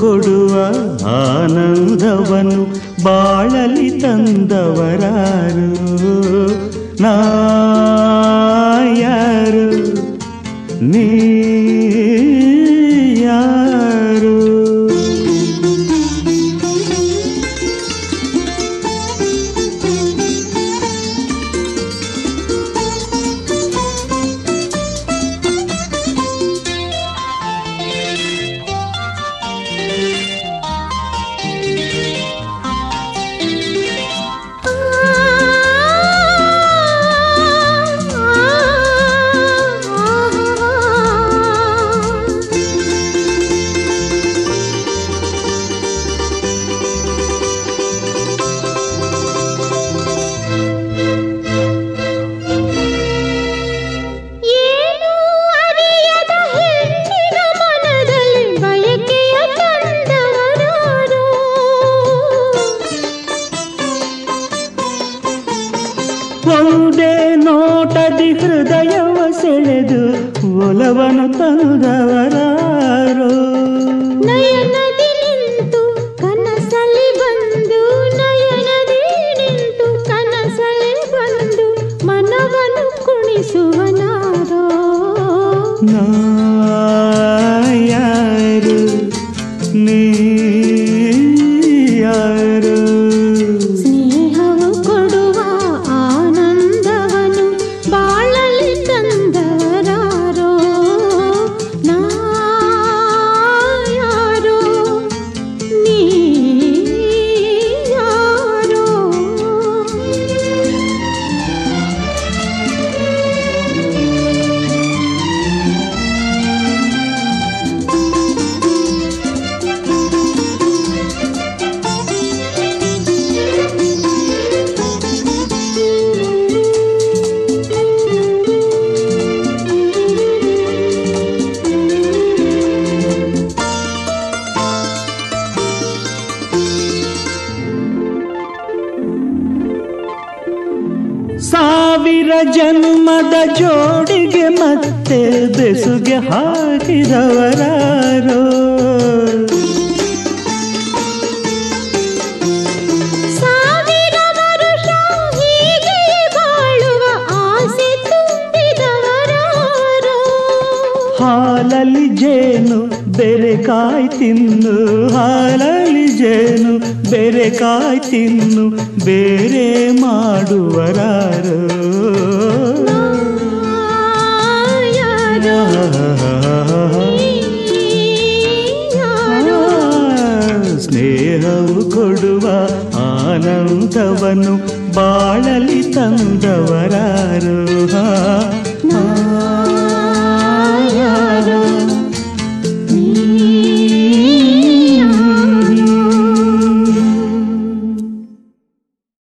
ಕೊಡುವ ಆನಂದವನ್ನು ಬಾಳಲಿ ತಂದವರಾರು ನಾ ಯಾರು ನೀ ಯಾರು ಏನು ಅರಿಯದ ಹೆಣ್ಣಿನ ಮನದಲ್ಲಿ ಬಯಕೆಯ ತಂದವರಾರು ಒಂದೇ ನೋಟದಿ ಹೃದಯವ ಸೆಳೆದು ಒಲವನು ತಂದವರಾರು ನಯನದಿ ನಿಂತು ಕನಸಲ್ಲಿ ಬಂದು ನಯನದಿ ನಿಂತು ಕನಸಲ್ಲಿ ಬಂದು ಮನವನ್ನು ಕುಣಿಸುವನಾರೋ ನಾ ಯಾರು ನೀ ಯಾರು ಸ್ನೇಹವು ಕೊಡುವ ಆನಂದವನು ಬಾಳಲಿ ತಂದವರಾರೋ ನಾ ಯಾರೋ ನೀ ಯಾರೋ ಸಾವಿರ ಜನ್ಮದ ಜೋಡಿಗೆ ಮತ್ತೆ ಬೆಸುಗೆ ಹಾಕಿದವರಾರೋ ಸಾವಿರ ವರುಷ ಹೀಗೆ ಬಾಳುವ ಆಸೆ ತುಂಬಿದವರಾರೋ ಹಾಲಲ್ಲಿ ಜೇನು ಬೆರೆಕಾಯ್ ತಿನ್ನು ಹಾಲಲ್ಲಿ ಜೇನು ಬೆರೆಕಾಯ್ ತಿನ್ನು ಬೇರೆ ಮಾಡುವರಾರು ಯಾರೋ ಯಾರೋ ಸ್ನೇಹವು ಕೊಡುವ ಆನಂದವನ್ನು ಬಾಳಲಿ ತಂದವ